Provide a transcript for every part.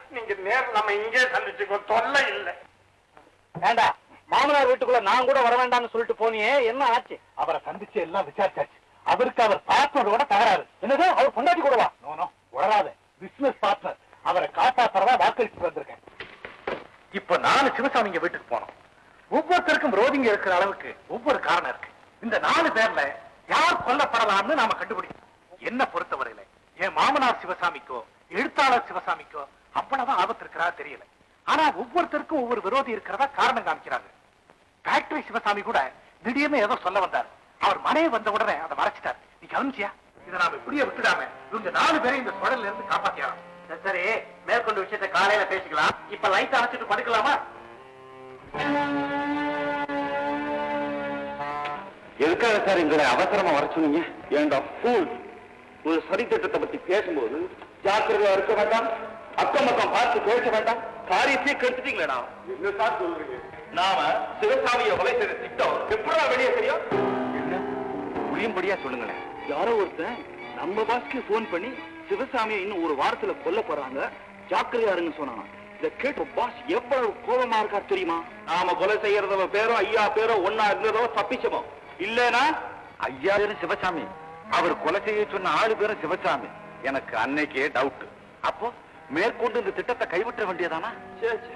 நீங்க நேர் நம்ம இங்கே சந்திச்சுக்கோ தொல்லை இல்லை ஏண்டா மாமனார் வீட்டுக்குள்ள நான் கூட வர வேண்டாம்னு சொல்லிட்டு போனியே என்ன ஆச்சு அவரை சந்திச்சு எல்லாம் விசாரிச்சாச்சு அவருக்கு அவர் பார்ட்னர் கூட தகராறு என்னது அவர் பொண்டாட்டி கூடவா நோ நோ உளராத பிசினஸ் பார்ட்னர் அவரை காப்பாத்துறதா வாக்களிச்சு வந்திருக்கேன் இப்ப நாலு சிவசாமிங்க வீட்டுக்கு போனோம் ஒவ்வொருத்தருக்கும் ரோதிங்க இருக்கிற அளவுக்கு ஒவ்வொரு காரணம் இருக்கு இந்த நாலு பேர்ல யார் கொல்லப்படலாம்னு நாம கண்டுபிடிக்கணும் என்ன பொறுத்தவரையில என் மாமனார் சிவசாமிக்கோ எழுத்தாளர் சிவசாமிக்கோ அவ்வளவு ஆபத்து இருக்கிறதா தெரியல ஆனா ஒவ்வொருத்தருக்கும் ஒவ்வொரு விரோதி இருக்கிறதா காரணம் காமிக்கிறாங்க ஃபேக்டரி சிவசாமி கூட திடீர்னு ஏதோ சொல்ல வந்தார் அவர் மனைவி வந்த உடனே அதை மறைச்சிட்டார் நீ கவனிச்சியா இதை நாம இப்படியே விட்டுடாம இவங்க நாலு பேரை இந்த சுழல்ல இருந்து காப்பாத்தியாரம் சரி மேற்கொண்டு விஷயத்தை காலையில பேசிக்கலாம் இப்ப லைட் அணைச்சிட்டு படுக்கலாமா எதுக்காக சார் எங்களை அவசரமா வர சொன்னீங்க ஏண்டா ஃபூல் ஒரு சரி திட்டத்தை பத்தி பேசும்போது ஜாக்கிரதையா இருக்க வேண்டாம் அக்கம் பக்கம் பார்த்து பேச வேண்டாம் காரியத்தையே கெடுத்துட்டீங்களேடா என்ன சார் சொல்றீங்க நாம சிவசாமியை கொலை செய்த திட்டம் எப்படா வெளியே தெரியும் என்ன புரியும்படியா சொல்லுங்களேன் யாரோ ஒருத்தன் நம்ம பாஸ்க்கு போன் பண்ணி சிவசாமியை இன்னும் ஒரு வாரத்துல கொல்ல போறாங்க ஜாக்கிரதையா இருங்க சொன்னாங்க இத கேட்டு பாஸ் எவ்வளவு கோபமா இருக்கா தெரியுமா நாம கொலை செய்யறதவ பேரோ ஐயா பேரோ ஒன்னா இருந்ததோ தப்பிச்சமோ இல்லனா ஐயா பேரும் சிவசாமி அவர் கொலை செய்ய சொன்ன ஆளு பேரும் சிவசாமி எனக்கு அன்னைக்கே டவுட் அப்போ மேற்கொண்டு இந்த திட்டத்தை கைவிட்ட வேண்டியதானா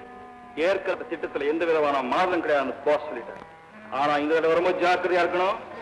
ஏற்கிற திட்டத்துல எந்த விதமான மாறுதலும் கிடையாது பாஸ் சொல்லிட்டார் ஆனா இந்த தடவை ரொம்ப ஜாக்கிரதையா இருக்கணும்